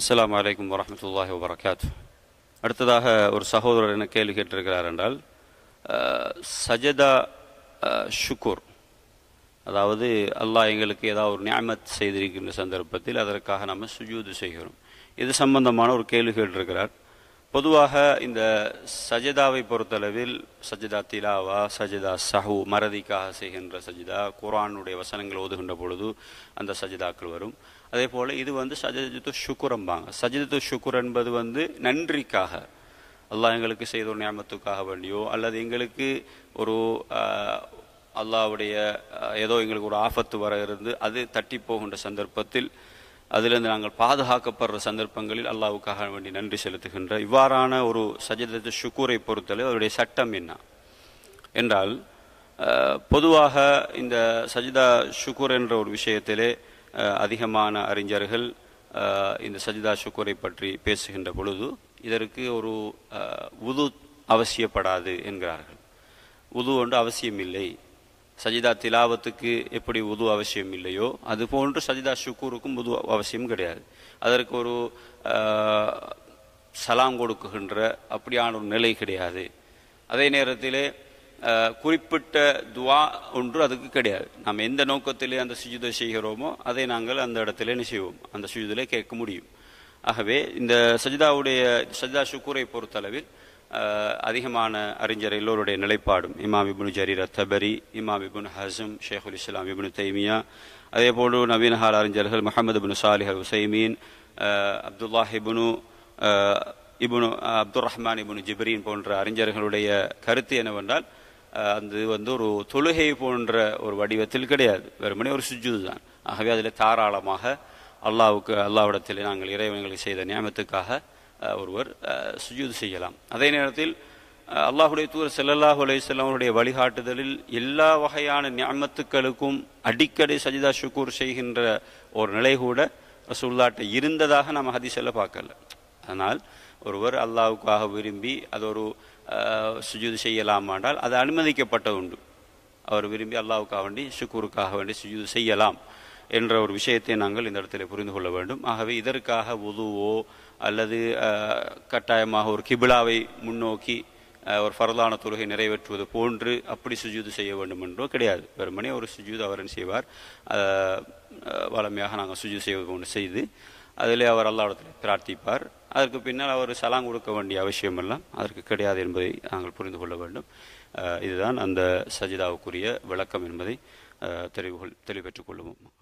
அஸ்ஸலாமு அலைக்கும் வரஹ்மத்துல்லாஹி வபரகாத்து அடுத்ததாக ஒரு சகோதரர் என்ன கேள்வி கேட்டிருக்கிறார் என்றால் அஹ், சஜதா அஹ், ஷுக்குர் அதாவது அல்லாஹ் எங்களுக்கு ஏதாவது ஒரு நியாமத் செய்திருக்கின்ற சந்தர்ப்பத்தில் அதற்காக நம்ம சுஜூது செய்கிறோம் இது சம்பந்தமான ஒரு கேள்வி கேட்டிருக்கிறார் பொதுவாக இந்த சஜிதாவை பொறுத்தளவில் சஜிதா திலாவா சஜிதா சஹு மறதிக்காக செய்கின்ற சஜிதா குர்ஆனுடைய வசனங்கள் ஓதுகின்ற பொழுது அந்த சஜிதாக்கள் வரும் அதே போல இது வந்து சஜிதத்து ஷுக்குரம்பாங்க சஜிதத்து ஷுக்குர் என்பது வந்து நன்றிக்காக அல்லாஹ் எங்களுக்கு செய்த ஒரு நியாமத்துக்காக வேண்டியோ அல்லது எங்களுக்கு ஒரு ஆஹ், அல்லாஹ்வுடைய ஆஹ், ஏதோ எங்களுக்கு ஒரு ஆபத்து வர இருந்து அது தட்டி போகின்ற சந்தர்ப்பத்தில் அதிலிருந்து நாங்கள் பாதுகாக்கப்படுற சந்தர்ப்பங்களில் அல்லாஹ்வுக்காக வேண்டி நன்றி செலுத்துகின்ற இவ்வாறான ஒரு சஜிதத்து ஷுக்கூரை பொறுத்தளவு அவருடைய சட்டம் என்ன என்றால் அஹ், பொதுவாக இந்த சஜிதா ஷுக்கூர் என்ற ஒரு விஷயத்திலே அஹ், அதிகமான அறிஞர்கள் அஹ், இந்த சஜிதா ஷுக்கூரை பற்றி பேசுகின்ற பொழுது இதற்கு ஒரு அஹ், உது அவசியப்படாது என்கிறார்கள் உது ஒன்று அவசியமில்லை சஜிதா திலாவத்துக்கு எப்படி உது அவசியம் இல்லையோ அது போன்று சஜிதா ஷுக்கூருக்கும் உது அவசியம் கிடையாது அதற்கு ஒரு அஹ், சலாம் கொடுக்குகின்ற அப்படியான ஒரு நிலை கிடையாது அதே நேரத்திலே அஹ், குறிப்பிட்ட துவா ஒன்று அதுக்கு கிடையாது நாம் எந்த நோக்கத்திலே அந்த சுஜிதை செய்கிறோமோ அதை நாங்கள் அந்த இடத்திலே என்ன செய்வோம் அந்த சுஜிதிலே கேட்க முடியும் ஆகவே இந்த சஜிதாவுடைய சஜிதா ஷுக்கூரை பொறுத்தளவில் அஹ், அதிகமான அறிஞர் எல்லோருடைய நிலைப்பாடும் இமாம் இப்னு ஜரீர் தபரி இமாம் இப்னு ஹசம் ஷேகுல் இஸ்லாம் இப்னு தைமியா அதே போன்று நவீனகால அறிஞர்கள் முகமது இப்னு சாலிஹ் அல் உசைமீன் அஹ், அப்துல்லாஹ் இப்னு அஹ், இப்னு அஹ், அப்துல் ரஹ்மான் இப்னு ஜிப்ரீன் போன்ற அறிஞர்களுடைய கருத்து என்னவென்றால் அஹ், அது வந்து ஒரு தொழுகை போன்ற ஒரு வடிவத்தில் கிடையாது வெறுமனே ஒரு சுஜூது தான் ஆகவே அதில் தாராளமாக அல்லாவுக்கு அல்லாவிடத்தில் நாங்கள் இறைவன்களுக்கு செய்த நியமத்துக்காக அஹ், ஒருவர் அஹ், சுஜூது செய்யலாம் அதே நேரத்தில் அஹ், அல்லாஹுடைய தூர் ஸல்லல்லாஹு அலைஹி வஸல்லம் அவருடைய வழிகாட்டுதலில் எல்லா வகையான நியமத்துக்களுக்கும் அடிக்கடி சஜிதா ஷுக்கூர் செய்கின்ற ஒரு நிலை கூட ரசூல்லாட்ட இருந்ததாக நம்ம ஹதீஸில் பார்க்கல அதனால் ஒருவர் அல்லாஹ்வுக்காக விரும்பி அது ஒரு அஹ், சுஜூது செய்யலாமாண்டால் அது அனுமதிக்கப்பட்ட உண்டு அவர் விரும்பி அல்லாஹ்வுக்காக வேண்டி ஷுக்கூருக்காக வேண்டி சுஜூது செய்யலாம் என்ற ஒரு விஷயத்தை நாங்கள் இந்த இடத்துல புரிந்து கொள்ள வேண்டும் ஆகவே இதற்காக உதுவோ அல்லது அஹ், கட்டாயமாக ஒரு கிபிலாவை முன்னோக்கி அஹ், ஒரு ஃபரலான தொழுகை நிறைவேற்றுவது போன்று அப்படி சுஜூது செய்ய வேண்டும் என்றோ கிடையாது வெறுமனே ஒரு சுஜூது அவர் என்ன செய்வார் அஹ், அஹ், வளமையாக நாங்கள் சுஜூது செய்வது போன்று செய்து அதிலே அவர் அல்லாவிடத்தில் பிரார்த்திப்பார் அதற்கு பின்னால் அவர் சலாம் கொடுக்க வேண்டிய அவசியமெல்லாம் அதற்கு கிடையாது என்பதை நாங்கள் புரிந்து கொள்ள வேண்டும் அஹ், இதுதான் அந்த சஜிதாவுக்குரிய விளக்கம் என்பதை அஹ், தெளிவு கொள்- தெளிவு பெற்றுக் கொள்ளுவோம்